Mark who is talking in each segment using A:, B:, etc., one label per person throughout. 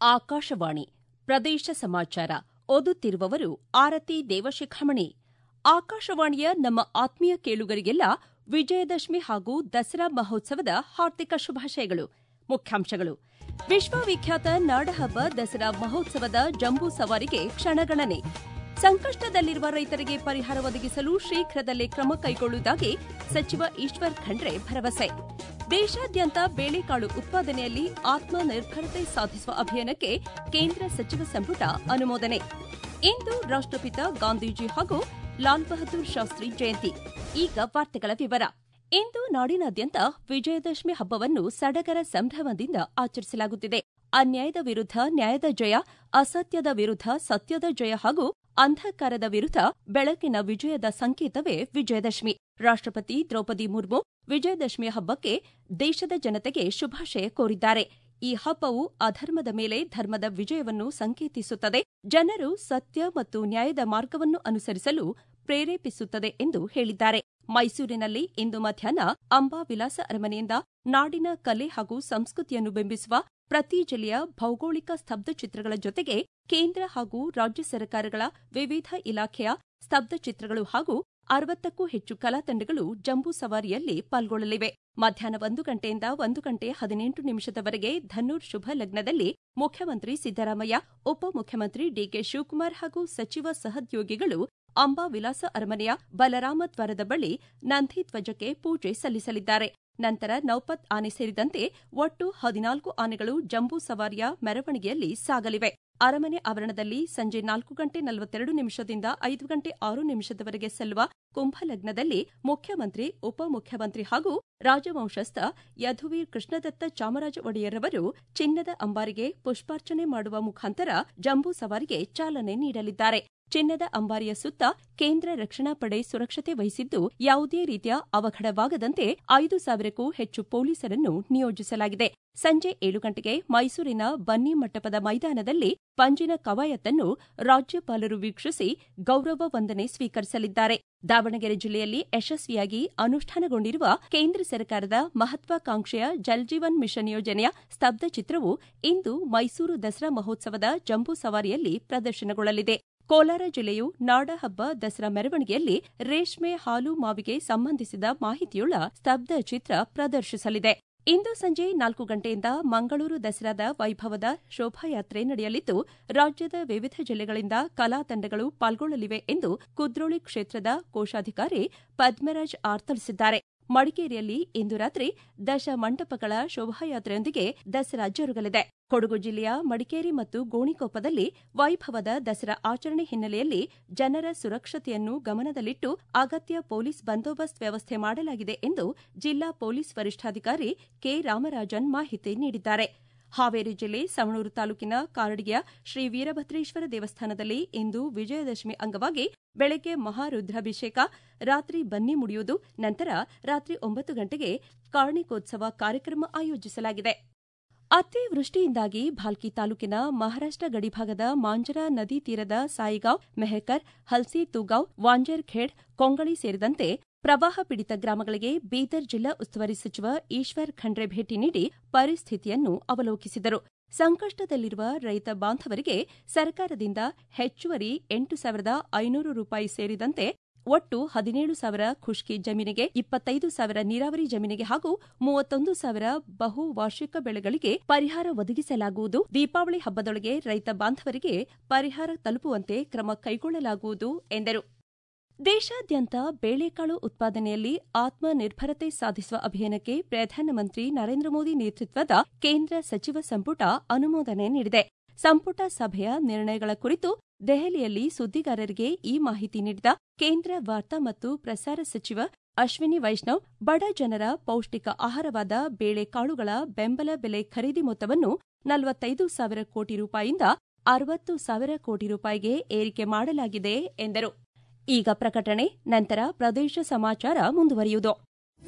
A: ಆಕಾಶವಾಣಿ ಪ್ರದೇಶ ಸಮಾಚಾರ ಓದುತ್ತಿರುವವರು ಆರತಿ ದೇವಶಿಖಾಮಣಿ ಆಕಾಶವಾಣಿಯ ನಮ್ಮ ಆತ್ಮೀಯ ಕೇಳುಗರಿಗೆಲ್ಲ ವಿಜಯದಶಮಿ ಹಾಗೂ ದಸರಾ ಮಹೋತ್ಸವದ ಹಾರ್ದಿಕ ಶುಭಾಶಯಗಳು ಮುಖ್ಯಾಂಶಗಳು ವಿಶ್ವವಿಖ್ಯಾತ ನಾಡಹಬ್ಬ ದಸರಾ ಮಹೋತ್ಸವದ ಜಂಬೂ ಸವಾರಿಗೆ ಕ್ಷಣಗಣನೆ ಸಂಕಷ್ಟದಲ್ಲಿರುವ ರೈತರಿಗೆ ಪರಿಹಾರ ಒದಗಿಸಲು ಶೀಘ್ರದಲ್ಲೇ ಕ್ರಮ ಕೈಗೊಳ್ಳುವುದಾಗಿ ಸಚಿವ ಈಶ್ವರ್ ಖಂಡ್ರೆ ಭರವಸೆ ದೇಶಾದ್ಯಂತ ಬೇಳೆಕಾಳು ಉತ್ಪಾದನೆಯಲ್ಲಿ ಆತ್ಮನಿರ್ಭರತೆ ಸಾಧಿಸುವ ಅಭಿಯಾನಕ್ಕೆ ಕೇಂದ್ರ ಸಚಿವ ಸಂಪುಟ ಅನುಮೋದನೆ ಇಂದು ರಾಷ್ಟಪಿತ ಗಾಂಧೀಜಿ ಹಾಗೂ ಲಾಲ್ ಬಹದ್ದೂರ್ ಶಾಸ್ತ್ರಿ ಜಯಂತಿ ಈಗ ವಾರ್ತೆಗಳ ವಿವರ ಇಂದು ನಾಡಿನಾದ್ಯಂತ ವಿಜಯದಶಮಿ ಹಬ್ಬವನ್ನು ಸಡಗರ ಸಂಭ್ರಮದಿಂದ ಆಚರಿಸಲಾಗುತ್ತಿದೆ ಅನ್ಯಾಯದ ವಿರುದ್ಧ ನ್ಯಾಯದ ಜಯ ಅಸತ್ಯದ ವಿರುದ್ಧ ಸತ್ಯದ ಜಯ ಹಾಗೂ ಅಂಧಕಾರದ ವಿರುದ್ಧ ಬೆಳಕಿನ ವಿಜಯದ ಸಂಕೇತವೇ ವಿಜಯದಶಮಿ ರಾಷ್ಟಪತಿ ದ್ರೌಪದಿ ಮುರ್ಮು ವಿಜಯದಶಮಿ ಹಬ್ಬಕ್ಕೆ ದೇಶದ ಜನತೆಗೆ ಶುಭಾಶಯ ಕೋರಿದ್ದಾರೆ ಈ ಹಬ್ಬವು ಅಧರ್ಮದ ಮೇಲೆ ಧರ್ಮದ ವಿಜಯವನ್ನು ಸಂಕೇತಿಸುತ್ತದೆ ಜನರು ಸತ್ಯ ಮತ್ತು ನ್ಯಾಯದ ಮಾರ್ಗವನ್ನು ಅನುಸರಿಸಲು ಪ್ರೇರೇಪಿಸುತ್ತದೆ ಎಂದು ಹೇಳಿದ್ದಾರೆ ಮೈಸೂರಿನಲ್ಲಿ ಇಂದು ಮಧ್ಯಾಹ್ನ ಅಂಬಾವಿಲಾಸ ಅರಮನೆಯಿಂದ ನಾಡಿನ ಕಲೆ ಹಾಗೂ ಸಂಸ್ಕೃತಿಯನ್ನು ಬಿಂಬಿಸುವ ಪ್ರತಿ ಜಿಲ್ಲೆಯ ಭೌಗೋಳಿಕ ಸ್ತಬ್ಧಚಿತ್ರಗಳ ಜೊತೆಗೆ ಕೇಂದ್ರ ಹಾಗೂ ರಾಜ್ಯ ಸರ್ಕಾರಗಳ ವಿವಿಧ ಇಲಾಖೆಯ ಸ್ತಬ್ಧಚಿತ್ರಗಳು ಹಾಗೂ ಅರವತ್ತಕ್ಕೂ ಹೆಚ್ಚು ಕಲಾ ತಂಡಗಳು ಜಂಬೂ ಸವಾರಿಯಲ್ಲಿ ಪಾಲ್ಗೊಳ್ಳಲಿವೆ ಮಧ್ಯಾಹ್ನ ಒಂದು ಗಂಟೆಯಿಂದ ಒಂದು ಗಂಟೆ ಹದಿನೆಂಟು ನಿಮಿಷದವರೆಗೆ ಧನ್ನೂರ್ ಶುಭ ಲಗ್ನದಲ್ಲಿ ಮುಖ್ಯಮಂತ್ರಿ ಸಿದ್ದರಾಮಯ್ಯ ಉಪಮುಖ್ಯಮಂತ್ರಿ ಡಿಕೆ ಶಿವಕುಮಾರ್ ಹಾಗೂ ಸಚಿವ ಸಹೋದ್ಯೋಗಿಗಳು ಅಂಬಾವಿಲಾಸ ಅರಮನೆಯ ಬಲರಾಮ ದ್ವಾರದ ಬಳಿ ನಂದಿ ಧ್ವಜಕ್ಕೆ ಪೂಜೆ ಸಲ್ಲಿಸಲಿದ್ದಾರೆ ನಂತರ ನೌಪತ್ ಆನೆ ಸೇರಿದಂತೆ ಒಟ್ಟು ಹದಿನಾಲ್ಕು ಆನೆಗಳು ಜಂಬೂ ಸವಾರಿಯ ಮೆರವಣಿಗೆಯಲ್ಲಿ ಸಾಗಲಿವೆ ಅರಮನೆ ಆವರಣದಲ್ಲಿ ಸಂಜೆ ನಾಲ್ಕು ಗಂಟೆ ನಲವತ್ತೆರಡು ನಿಮಿಷದಿಂದ ಐದು ಗಂಟೆ ಆರು ನಿಮಿಷದವರೆಗೆ ಸಲ್ಲುವ ಕುಂಭಲಗ್ನದಲ್ಲಿ ಮುಖ್ಯಮಂತ್ರಿ ಉಪಮುಖ್ಯಮಂತ್ರಿ ಹಾಗೂ ರಾಜವಂಶಸ್ಥ ಯಧುವೀರ್ ಕೃಷ್ಣದತ್ತ ಚಾಮರಾಜ ಒಡೆಯರ್ ಅವರು ಚಿನ್ನದ ಅಂಬಾರಿಗೆ ಪುಷ್ಪಾರ್ಚನೆ ಮಾಡುವ ಮುಖಾಂತರ ಜಂಬೂ ಸವಾರಿಗೆ ಚಾಲನೆ ನೀಡಲಿದ್ದಾರೆ ಚಿನ್ನದ ಅಂಬಾರಿಯ ಸುತ್ತ ಕೇಂದ್ರ ರಕ್ಷಣಾ ಪಡೆ ಸುರಕ್ಷತೆ ವಹಿಸಿದ್ದು ಯಾವುದೇ ರೀತಿಯ ಅವಘಡವಾಗದಂತೆ ಐದು ಸಾವಿರಕ್ಕೂ ಹೆಚ್ಚು ಪೊಲೀಸರನ್ನು ನಿಯೋಜಿಸಲಾಗಿದೆ ಸಂಜೆ ಏಳು ಗಂಟೆಗೆ ಮೈಸೂರಿನ ಬನ್ನಿ ಮಂಟಪದ ಮೈದಾನದಲ್ಲಿ ಪಂಜಿನ ಕವಾಯತನ್ನು ರಾಜ್ಯಪಾಲರು ವೀಕ್ಷಿಸಿ ಗೌರವ ವಂದನೆ ಸ್ವೀಕರಿಸಲಿದ್ದಾರೆ ದಾವಣಗೆರೆ ಜಿಲ್ಲೆಯಲ್ಲಿ ಯಶಸ್ವಿಯಾಗಿ ಅನುಷ್ಠಾನಗೊಂಡಿರುವ ಕೇಂದ್ರ ಸರ್ಕಾರದ ಮಹತ್ವಾಕಾಂಕ್ಷೆಯ ಜಲ್ಜೀವನ್ ಮಿಷನ್ ಯೋಜನೆಯ ಸ್ತಬ್ಧ ಚಿತ್ರವು ಇಂದು ಮೈಸೂರು ದಸರಾ ಮಹೋತ್ಸವದ ಜಂಬೂ ಸವಾರಿಯಲ್ಲಿ ಪ್ರದರ್ಶನಗೊಳ್ಳಲಿದೆ ಕೋಲಾರ ಜಿಲ್ಲೆಯು ನಾಡಹಬ್ಬ ದಸರಾ ಮೆರವಣಿಗೆಯಲ್ಲಿ ರೇಷ್ಮೆ ಹಾಲು ಮಾವಿಗೆ ಸಂಬಂಧಿಸಿದ ಮಾಹಿತಿಯುಳ್ಳ ಸ್ತಬ್ಧ ಚಿತ್ರ ಪ್ರದರ್ಶಿಸಲಿದೆ ಇಂದು ಸಂಜೆ ನಾಲ್ಕು ಗಂಟೆಯಿಂದ ಮಂಗಳೂರು ದಸರಾದ ವೈಭವದ ಶೋಭಾಯಾತ್ರೆ ನಡೆಯಲಿದ್ದು ರಾಜ್ಯದ ವಿವಿಧ ಜಿಲ್ಲೆಗಳಿಂದ ಕಲಾ ತಂಡಗಳು ಪಾಲ್ಗೊಳ್ಳಲಿವೆ ಎಂದು ಕುದ್ರೋಳಿ ಕ್ಷೇತ್ರದ ಕೋಶಾಧಿಕಾರಿ ಪದ್ಮರಾಜ್ ಆರ್ ತಿಳಿಸಿದ್ದಾರೆ ಮಡಿಕೇರಿಯಲ್ಲಿ ಇಂದು ರಾತ್ರಿ ದಶ ಮಂಟಪಗಳ ಶೋಭಾಯಾತ್ರೆಯೊಂದಿಗೆ ದಸರಾ ಜರುಗಲಿದೆ ಕೊಡಗು ಜಿಲ್ಲೆಯ ಮಡಿಕೇರಿ ಮತ್ತು ಗೋಣಿಕೊಪ್ಪದಲ್ಲಿ ವೈಭವದ ದಸರಾ ಆಚರಣೆ ಹಿನ್ನೆಲೆಯಲ್ಲಿ ಜನರ ಸುರಕ್ಷತೆಯನ್ನು ಗಮನದಲ್ಲಿಟ್ಟು ಅಗತ್ಯ ಪೊಲೀಸ್ ಬಂದೋಬಸ್ತ್ ವ್ಯವಸ್ಥೆ ಮಾಡಲಾಗಿದೆ ಎಂದು ಜಿಲ್ಲಾ ಪೊಲೀಸ್ ವರಿಷ್ಠಾಧಿಕಾರಿ ಕೆ ರಾಮರಾಜನ್ ಮಾಹಿತಿ ನೀಡಿದ್ದಾರೆ ಹಾವೇರಿ ಜಿಲ್ಲೆ ಸವಣೂರು ತಾಲೂಕಿನ ಕಾರಡಿಗೆಯ ಶ್ರೀ ವೀರಭದ್ರೇಶ್ವರ ದೇವಸ್ಥಾನದಲ್ಲಿ ಇಂದು ವಿಜಯದಶಮಿ ಅಂಗವಾಗಿ ಬೆಳಗ್ಗೆ ಮಹಾರುದ್ರಾಭಿಷೇಕ ರಾತ್ರಿ ಬನ್ನಿ ಮುಡಿಯುವುದು ನಂತರ ರಾತ್ರಿ ಒಂಬತ್ತು ಗಂಟೆಗೆ ಕಾರ್ಣಿಕೋತ್ಸವ ಕಾರ್ಯಕ್ರಮ ಆಯೋಜಿಸಲಾಗಿದೆ ಅತಿವೃಷ್ಟಿಯಿಂದಾಗಿ ಭಾಲ್ಕಿ ತಾಲೂಕಿನ ಮಹಾರಾಷ್ಟ ಗಡಿಭಾಗದ ಮಾಂಜರಾ ನದಿ ತೀರದ ಸಾಯಿಗಾಂವ್ ಮೆಹಕರ್ ಹಲ್ಸಿ ತುಗಾಂವ್ ವಾಂಜರ್ಖೇಡ್ ಕೊಂಗಳಿ ಸೇರಿದಂತೆ ಪ್ರವಾಹ ಪೀಡಿತ ಗ್ರಾಮಗಳಿಗೆ ಬೀದರ್ ಜಿಲ್ಲಾ ಉಸ್ತುವಾರಿ ಸಚಿವ ಈಶ್ವರ್ ಖಂಡ್ರೆ ಭೇಟಿ ನೀಡಿ ಪರಿಸ್ಥಿತಿಯನ್ನು ಅವಲೋಕಿಸಿದರು ಸಂಕಷ್ಟದಲ್ಲಿರುವ ರೈತ ಬಾಂಧವರಿಗೆ ಸರ್ಕಾರದಿಂದ ಹೆಚ್ಚುವರಿ ಎಂಟು ಸಾವಿರದ ಐನೂರು ರೂಪಾಯಿ ಸೇರಿದಂತೆ ಒಟ್ಟು ಹದಿನೇಳು ಸಾವಿರ ಖುಷ್ಕಿ ಜಮೀನಿಗೆ ಇಪ್ಪತ್ತೈದು ಸಾವಿರ ನೀರಾವರಿ ಜಮೀನಿಗೆ ಹಾಗೂ ಮೂವತ್ತೊಂದು ಸಾವಿರ ಬಹು ವಾರ್ಷಿಕ ಬೆಳೆಗಳಿಗೆ ಪರಿಹಾರ ಒದಗಿಸಲಾಗುವುದು ದೀಪಾವಳಿ ಹಬ್ಬದೊಳಗೆ ರೈತ ಬಾಂಧವರಿಗೆ ಪರಿಹಾರ ತಲುಪುವಂತೆ ಕ್ರಮ ಕೈಗೊಳ್ಳಲಾಗುವುದು ಎಂದರು ದೇಶಾದ್ಯಂತ ಬೇಳೆಕಾಳು ಉತ್ಪಾದನೆಯಲ್ಲಿ ಆತ್ಮನಿರ್ಭರತೆ ಸಾಧಿಸುವ ಅಭಿಯಾನಕ್ಕೆ ಪ್ರಧಾನಮಂತ್ರಿ ನರೇಂದ್ರ ಮೋದಿ ನೇತೃತ್ವದ ಕೇಂದ್ರ ಸಚಿವ ಸಂಪುಟ ಅನುಮೋದನೆ ನೀಡಿದೆ ಸಂಪುಟ ಸಭೆಯ ನಿರ್ಣಯಗಳ ಕುರಿತು ದೆಹಲಿಯಲ್ಲಿ ಸುದ್ದಿಗಾರರಿಗೆ ಈ ಮಾಹಿತಿ ನೀಡಿದ ಕೇಂದ್ರ ವಾರ್ತಾ ಮತ್ತು ಪ್ರಸಾರ ಸಚಿವ ಅಶ್ವಿನಿ ವೈಷ್ಣವ್ ಬಡ ಜನರ ಪೌಷ್ಟಿಕ ಆಹಾರವಾದ ಬೇಳೆಕಾಳುಗಳ ಬೆಂಬಲ ಬೆಲೆ ಖರೀದಿ ಮೊತ್ತವನ್ನು ನಲವತ್ತೈದು ಸಾವಿರ ಕೋಟಿ ರೂಪಾಯಿಯಿಂದ ಅರವತ್ತು ಸಾವಿರ ಕೋಟಿ ರೂಪಾಯಿಗೆ ಏರಿಕೆ ಮಾಡಲಾಗಿದೆ ಎಂದರು ಈಗ ಪ್ರಕಟಣೆ ನಂತರ ಪ್ರದೇಶ ಸಮಾಚಾರ ಮುಂದುವರಿಯುವುದು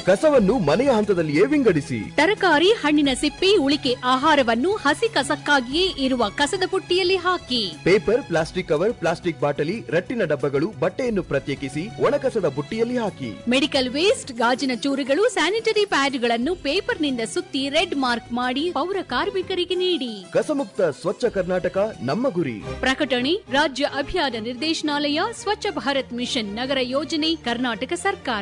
B: ಕಸವನ್ನು ಮನೆಯ ಹಂತದಲ್ಲಿಯೇ ವಿಂಗಡಿಸಿ
C: ತರಕಾರಿ ಹಣ್ಣಿನ ಸಿಪ್ಪೆ ಉಳಿಕೆ ಆಹಾರವನ್ನು ಹಸಿ ಕಸಕ್ಕಾಗಿಯೇ ಇರುವ ಕಸದ ಪುಟ್ಟಿಯಲ್ಲಿ ಹಾಕಿ
B: ಪೇಪರ್ ಪ್ಲಾಸ್ಟಿಕ್ ಕವರ್ ಪ್ಲಾಸ್ಟಿಕ್ ಬಾಟಲಿ ರಟ್ಟಿನ ಡಬ್ಬಗಳು ಬಟ್ಟೆಯನ್ನು ಪ್ರತ್ಯೇಕಿಸಿ ಒಣಕಸದ ಬುಟ್ಟಿಯಲ್ಲಿ ಹಾಕಿ
C: ಮೆಡಿಕಲ್ ವೇಸ್ಟ್ ಗಾಜಿನ ಚೂರುಗಳು ಸ್ಯಾನಿಟರಿ ಪ್ಯಾಡ್ಗಳನ್ನು ಪೇಪರ್ನಿಂದ ಸುತ್ತಿ ರೆಡ್ ಮಾರ್ಕ್ ಮಾಡಿ ಪೌರ ಕಾರ್ಮಿಕರಿಗೆ ನೀಡಿ
B: ಕಸಮುಕ್ತ ಸ್ವಚ್ಛ ಕರ್ನಾಟಕ ನಮ್ಮ ಗುರಿ
C: ಪ್ರಕಟಣೆ ರಾಜ್ಯ ಅಭಿಯಾನ ನಿರ್ದೇಶನಾಲಯ ಸ್ವಚ್ಛ ಭಾರತ್ ಮಿಷನ್ ನಗರ ಯೋಜನೆ ಕರ್ನಾಟಕ ಸರ್ಕಾರ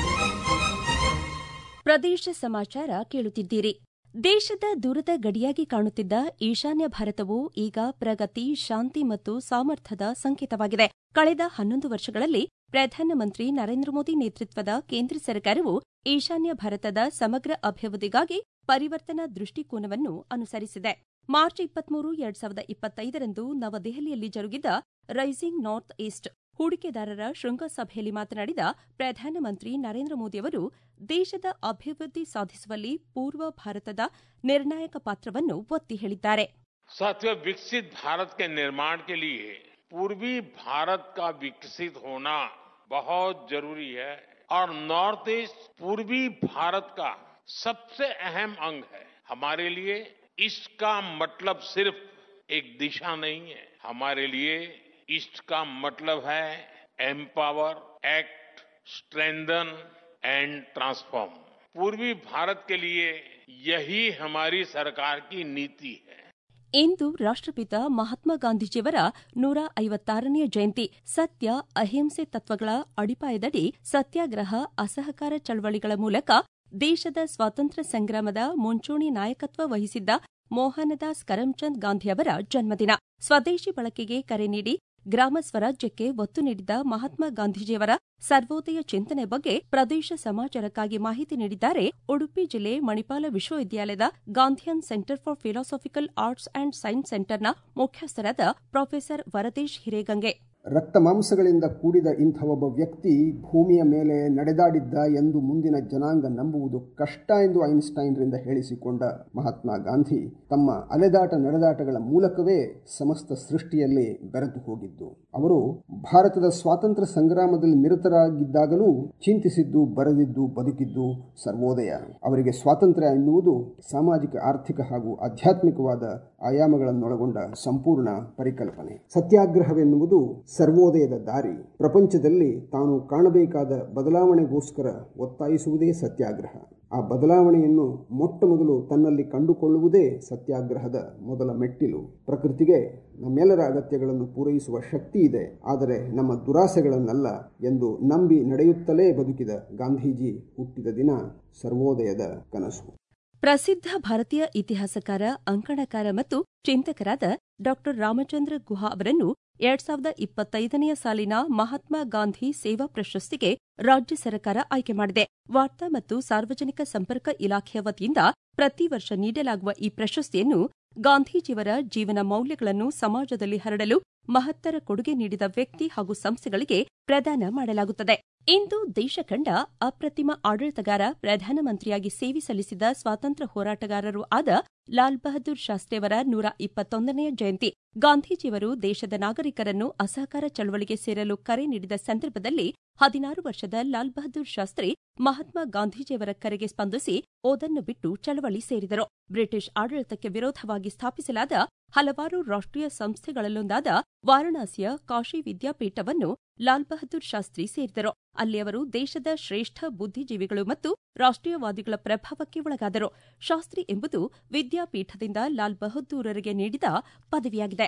A: ಪ್ರದೇಶ ಸಮಾಚಾರ ಕೇಳುತ್ತಿದ್ದೀರಿ ದೇಶದ ದೂರದ ಗಡಿಯಾಗಿ ಕಾಣುತ್ತಿದ್ದ ಈಶಾನ್ಯ ಭಾರತವು ಈಗ ಪ್ರಗತಿ ಶಾಂತಿ ಮತ್ತು ಸಾಮರ್ಥ್ಯದ ಸಂಕೇತವಾಗಿದೆ ಕಳೆದ ಹನ್ನೊಂದು ವರ್ಷಗಳಲ್ಲಿ ಪ್ರಧಾನಮಂತ್ರಿ ನರೇಂದ್ರ ಮೋದಿ ನೇತೃತ್ವದ ಕೇಂದ್ರ ಸರ್ಕಾರವು ಈಶಾನ್ಯ ಭಾರತದ ಸಮಗ್ರ ಅಭಿವೃದ್ಧಿಗಾಗಿ ಪರಿವರ್ತನಾ ದೃಷ್ಟಿಕೋನವನ್ನು ಅನುಸರಿಸಿದೆ ಮಾರ್ಚ್ ಇಪ್ಪತ್ಮೂರು ಎರಡ್ ಸಾವಿರದ ಇಪ್ಪತ್ತೈದರಂದು ನವದೆಹಲಿಯಲ್ಲಿ ಜರುಗಿದ ರೈಸಿಂಗ್ ನಾರ್ತ್ ಈಸ್ಟ್ ಹೂಡಿಕೆದಾರರ ಶೃಂಗಸಭೆಯಲ್ಲಿ ಮಾತನಾಡಿದ ಪ್ರಧಾನಮಂತ್ರಿ ನರೇಂದ್ರ ಮೋದಿಯವರು ದೇಶದ ಅಭಿವೃದ್ಧಿ ಸಾಧಿಸುವಲ್ಲಿ ಪೂರ್ವ ಭಾರತದ ನಿರ್ಣಾಯಕ ಪಾತ್ರವನ್ನು ಒತ್ತಿ ಹೇಳಿದ್ದಾರೆ
D: साथियों विकसित भारत के निर्माण के लिए पूर्वी भारत का विकसित होना बहुत जरूरी है और नॉर्थ ईस्ट पूर्वी भारत का सबसे अहम अंग है हमारे लिए ईस्ट का मतलब सिर्फ एक दिशा नहीं है हमारे लिए ईस्ट का मतलब है empower act strengthen and transform पूर्वी भारत के लिए यही हमारी सरकार की नीति है
A: ಇಂದು ರಾಷ್ಟ್ರಪಿತ ಮಹಾತ್ಮ ಗಾಂಧೀಜಿಯವರ ನೂರ ಐವತ್ತಾರನೆಯ ಜಯಂತಿ ಸತ್ಯ ಅಹಿಂಸೆ ತತ್ವಗಳ ಅಡಿಪಾಯದಡಿ ಸತ್ಯಾಗ್ರಹ ಅಸಹಕಾರ ಚಳವಳಿಗಳ ಮೂಲಕ ದೇಶದ ಸ್ವಾತಂತ್ರ್ಯ ಸಂಗ್ರಾಮದ ಮುಂಚೂಣಿ ನಾಯಕತ್ವ ವಹಿಸಿದ್ದ ಮೋಹನದಾಸ್ ಕರಮ್ಚಂದ್ ಗಾಂಧಿಯವರ ಜನ್ಮದಿನ ಸ್ವದೇಶಿ ಬಳಕೆಗೆ ಕರೆ ನೀಡಿ ಗ್ರಾಮ ಸ್ವರಾಜ್ಯಕ್ಕೆ ಒತ್ತು ನೀಡಿದ ಮಹಾತ್ಮ ಗಾಂಧೀಜಿಯವರ ಸರ್ವೋದಯ ಚಿಂತನೆ ಬಗ್ಗೆ ಪ್ರದೇಶ ಸಮಾಚಾರಕ್ಕಾಗಿ ಮಾಹಿತಿ ನೀಡಿದ್ದಾರೆ ಉಡುಪಿ ಜಿಲ್ಲೆ ಮಣಿಪಾಲ ವಿಶ್ವವಿದ್ಯಾಲಯದ Gandhian centre for philosophical arts and science ಸೆಂಟರ್ನ ಮುಖ್ಯಸ್ಥರಾದ ಪ್ರೊಫೆಸರ್ ವರದೇಶ್ ಹಿರೇಗಂಗೆ
E: ರಕ್ತ ಮಾಂಸಗಳಿಂದ ಕೂಡಿದ ಇಂಥ ಒಬ್ಬ ವ್ಯಕ್ತಿ ಭೂಮಿಯ ಮೇಲೆ ನಡೆದಾಡಿದ್ದ ಎಂದು ಮುಂದಿನ ಜನಾಂಗ ನಂಬುವುದು ಕಷ್ಟ ಎಂದು ಐನ್ಸ್ಟೈನ್ರಿಂದ ಹೇಳಿಸಿಕೊಂಡ ಮಹಾತ್ಮ ಗಾಂಧಿ ತಮ್ಮ ಅಲೆದಾಟ ನಡೆದಾಟಗಳ ಮೂಲಕವೇ ಸಮಸ್ತ ಸೃಷ್ಟಿಯಲ್ಲಿ ಬೆರೆತು ಹೋಗಿದ್ದು ಅವರು ಭಾರತದ ಸ್ವಾತಂತ್ರ್ಯ ಸಂಗ್ರಾಮದಲ್ಲಿ ನಿರತರಾಗಿದ್ದಾಗಲೂ ಚಿಂತಿಸಿದ್ದು ಬರೆದಿದ್ದು ಬದುಕಿದ್ದು ಸರ್ವೋದಯ ಅವರಿಗೆ ಸ್ವಾತಂತ್ರ್ಯ ಎನ್ನುವುದು ಸಾಮಾಜಿಕ ಆರ್ಥಿಕ ಹಾಗೂ ಆಧ್ಯಾತ್ಮಿಕವಾದ ಆಯಾಮಗಳನ್ನೊಳಗೊಂಡ ಸಂಪೂರ್ಣ ಪರಿಕಲ್ಪನೆ ಸತ್ಯಾಗ್ರಹವೆನ್ನುವುದು ಸರ್ವೋದಯದ ದಾರಿ ಪ್ರಪಂಚದಲ್ಲಿ ತಾನು ಕಾಣಬೇಕಾದ ಬದಲಾವಣೆಗೋಸ್ಕರ ಒತ್ತಾಯಿಸುವುದೇ ಸತ್ಯಾಗ್ರಹ ಆ ಬದಲಾವಣೆಯನ್ನು ಮೊಟ್ಟ ಮೊದಲು ತನ್ನಲ್ಲಿ ಕಂಡುಕೊಳ್ಳುವುದೇ ಸತ್ಯಾಗ್ರಹದ ಮೊದಲ ಮೆಟ್ಟಿಲು ಪ್ರಕೃತಿಗೆ ನಮ್ಮೆಲ್ಲರ ಅಗತ್ಯಗಳನ್ನು ಪೂರೈಸುವ ಶಕ್ತಿ ಇದೆ ಆದರೆ ನಮ್ಮ ದುರಾಸೆಗಳನ್ನಲ್ಲ ಎಂದು ನಂಬಿ ನಡೆಯುತ್ತಲೇ ಬದುಕಿದ ಗಾಂಧೀಜಿ ಹುಟ್ಟಿದ ದಿನ ಸರ್ವೋದಯದ ಕನಸು
A: ಪ್ರಸಿದ್ಧ ಭಾರತೀಯ ಇತಿಹಾಸಕಾರ ಅಂಕಣಕಾರ ಮತ್ತು ಚಿಂತಕರಾದ ಡಾ ರಾಮಚಂದ್ರ ಗುಹಾ ಅವರನ್ನು ಎರಡ್ ಸಾವಿರದ ಇಪ್ಪತ್ತೈದನೆಯ ಸಾಲಿನ ಮಹಾತ್ಮ ಗಾಂಧಿ ಸೇವಾ ಪ್ರಶಸ್ತಿಗೆ ರಾಜ್ಯ ಸರ್ಕಾರ ಆಯ್ಕೆ ಮಾಡಿದೆ ವಾರ್ತಾ ಮತ್ತು ಸಾರ್ವಜನಿಕ ಸಂಪರ್ಕ ಇಲಾಖೆಯ ವತಿಯಿಂದ ಪ್ರತಿ ವರ್ಷ ನೀಡಲಾಗುವ ಈ ಪ್ರಶಸ್ತಿಯನ್ನು ಗಾಂಧೀಜಿಯವರ ಜೀವನ ಮೌಲ್ಯಗಳನ್ನು ಸಮಾಜದಲ್ಲಿ ಹರಡಲು ಮಹತ್ತರ ಕೊಡುಗೆ ನೀಡಿದ ವ್ಯಕ್ತಿ ಹಾಗೂ ಸಂಸ್ಥೆಗಳಿಗೆ ಪ್ರದಾನ ಮಾಡಲಾಗುತ್ತದೆ ಇಂದು ದೇಶ ಕಂಡ ಅಪ್ರತಿಮ ಆಡಳಿತಗಾರ ಪ್ರಧಾನಮಂತ್ರಿಯಾಗಿ ಸೇವೆ ಸಲ್ಲಿಸಿದ ಸ್ವಾತಂತ್ರ್ಯ ಹೋರಾಟಗಾರರೂ ಆದ ಲಾಲ್ ಬಹದ್ದೂರ್ ಶಾಸ್ತ್ರಿಯವರ ನೂರ ಇಪ್ಪತ್ತೊಂದನೆಯ ಜಯಂತಿ ಗಾಂಧೀಜಿಯವರು ದೇಶದ ನಾಗರಿಕರನ್ನು ಅಸಹಕಾರ ಚಳವಳಿಗೆ ಸೇರಲು ಕರೆ ನೀಡಿದ ಸಂದರ್ಭದಲ್ಲಿ ಹದಿನಾರು ವರ್ಷದ ಲಾಲ್ ಬಹದ್ದೂರ್ ಶಾಸ್ತ್ರಿ ಮಹಾತ್ಮ ಗಾಂಧೀಜಿಯವರ ಕರೆಗೆ ಸ್ಪಂದಿಸಿ ಓದನ್ನು ಬಿಟ್ಟು ಚಳವಳಿ ಸೇರಿದರು ಬ್ರಿಟಿಷ್ ಆಡಳಿತಕ್ಕೆ ವಿರೋಧವಾಗಿ ಸ್ಥಾಪಿಸಲಾದ ಹಲವಾರು ರಾಷ್ಟ್ರೀಯ ಸಂಸ್ಥೆಗಳಲ್ಲೊಂದಾದ ವಾರಣಾಸಿಯ ಕಾಶಿ ವಿದ್ಯಾಪೀಠವನ್ನು ಲಾಲ್ ಬಹದ್ದೂರ್ ಶಾಸ್ತ್ರಿ ಸೇರಿದರು ಅಲ್ಲಿ ಅವರು ದೇಶದ ಶ್ರೇಷ್ಠ ಬುದ್ಧಿಜೀವಿಗಳು ಮತ್ತು ರಾಷ್ಟ್ರೀಯವಾದಿಗಳ ಪ್ರಭಾವಕ್ಕೆ ಒಳಗಾದರು ಶಾಸ್ತ್ರಿ ಎಂಬುದು ವಿದ್ಯಾಪೀಠದಿಂದ ಲಾಲ್ ಬಹದ್ದೂರರಿಗೆ ನೀಡಿದ ಪದವಿಯಾಗಿದೆ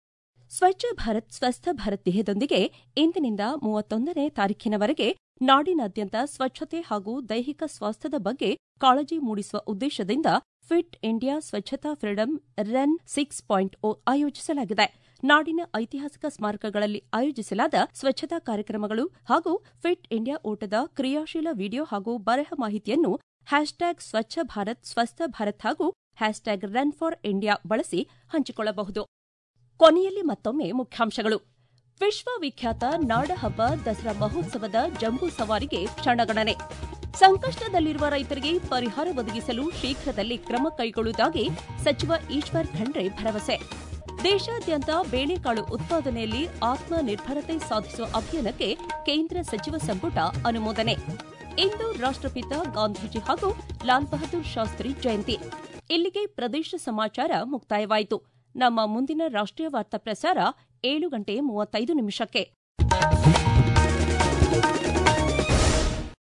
A: ಸ್ವಚ್ಛ ಭಾರತ್ ಸ್ವಸ್ಥ ಭಾರತ್ ಧ್ಯೇಯದೊಂದಿಗೆ ಇಂದಿನಿಂದ ಮೂವತ್ತೊಂದನೇ ತಾರೀಖಿನವರೆಗೆ ನಾಡಿನಾದ್ಯಂತ ಸ್ವಚ್ಛತೆ ಹಾಗೂ ದೈಹಿಕ ಸ್ವಾಸ್ಥ್ಯದ ಬಗ್ಗೆ ಕಾಳಜಿ ಮೂಡಿಸುವ ಉದ್ದೇಶದಿಂದ fit India Swachhata freedom run six point O ಆಯೋಜಿಸಲಾಗಿದೆ ನಾಡಿನ ಐತಿಹಾಸಿಕ ಸ್ಮಾರಕಗಳಲ್ಲಿ ಆಯೋಜಿಸಲಾದ ಸ್ವಚ್ಛತಾ ಕಾರ್ಯಕ್ರಮಗಳು ಹಾಗೂ ಫಿಟ್ ಇಂಡಿಯಾ ಓಟದ ಕ್ರಿಯಾಶೀಲ ವಿಡಿಯೋ ಹಾಗೂ ಬರಹ ಮಾಹಿತಿಯನ್ನು ಹ್ಯಾಶ್ಟ್ಯಾಗ್ ಸ್ವಚ್ಛ ಭಾರತ್ ಸ್ವಸ್ಥ ಭಾರತ್ ಹಾಗೂ ಹ್ಯಾಶ್ಟ್ಯಾಗ್ ರನ್ ಫಾರ್ ಇಂಡಿಯಾ ಬಳಸಿ ಹಂಚಿಕೊಳ್ಳಬಹುದು ಕೊನೆಯಲ್ಲಿ ಮತ್ತೊಮ್ಮೆ ಮುಖ್ಯಾಂಶಗಳು ವಿಶ್ವವಿಖ್ಯಾತ ನಾಡಹಬ್ಬ ದಸರಾ ಮಹೋತ್ಸವದ ಜಂಬೂ ಸವಾರಿಗೆ ಕ್ಷಣಗಣನೆ ಸಂಕಷ್ಟದಲ್ಲಿರುವ ರೈತರಿಗೆ ಪರಿಹಾರ ಒದಗಿಸಲು ಶೀಘ್ರದಲ್ಲಿ ಕ್ರಮ ಕೈಗೊಳ್ಳುವುದಾಗಿ ಸಚಿವ ಈಶ್ವರ್ ಖಂಡ್ರೆ ಭರವಸೆ ದೇಶಾದ್ಯಂತ ಬೇಳೆಕಾಳು ಉತ್ಪಾದನೆಯಲ್ಲಿ ಆತ್ಮನಿರ್ಭರತೆ ಸಾಧಿಸುವ ಅಭಿಯಾನಕ್ಕೆ ಕೇಂದ್ರ ಸಚಿವ ಸಂಪುಟ ಅನುಮೋದನೆ ಇಂದು ರಾಷ್ಟ್ರಪಿತ ಗಾಂಧೀಜಿ ಹಾಗೂ ಲಾಲ್ ಬಹದ್ದೂರ್ ಶಾಸ್ತ್ರಿ ಜಯಂತಿ ಇಲ್ಲಿಗೆ ಪ್ರದೇಶ ಸಮಾಚಾರ ಮುಕ್ತಾಯವಾಯಿತು ನಮ್ಮ ಮುಂದಿನ ರಾಷ್ಟ್ರೀಯ ವಾರ್ತಾ ಪ್ರಸಾರ ಏಳು ಗಂಟೆ ಮೂವತ್ತೈದು ನಿಮಿಷಕ್ಕೆ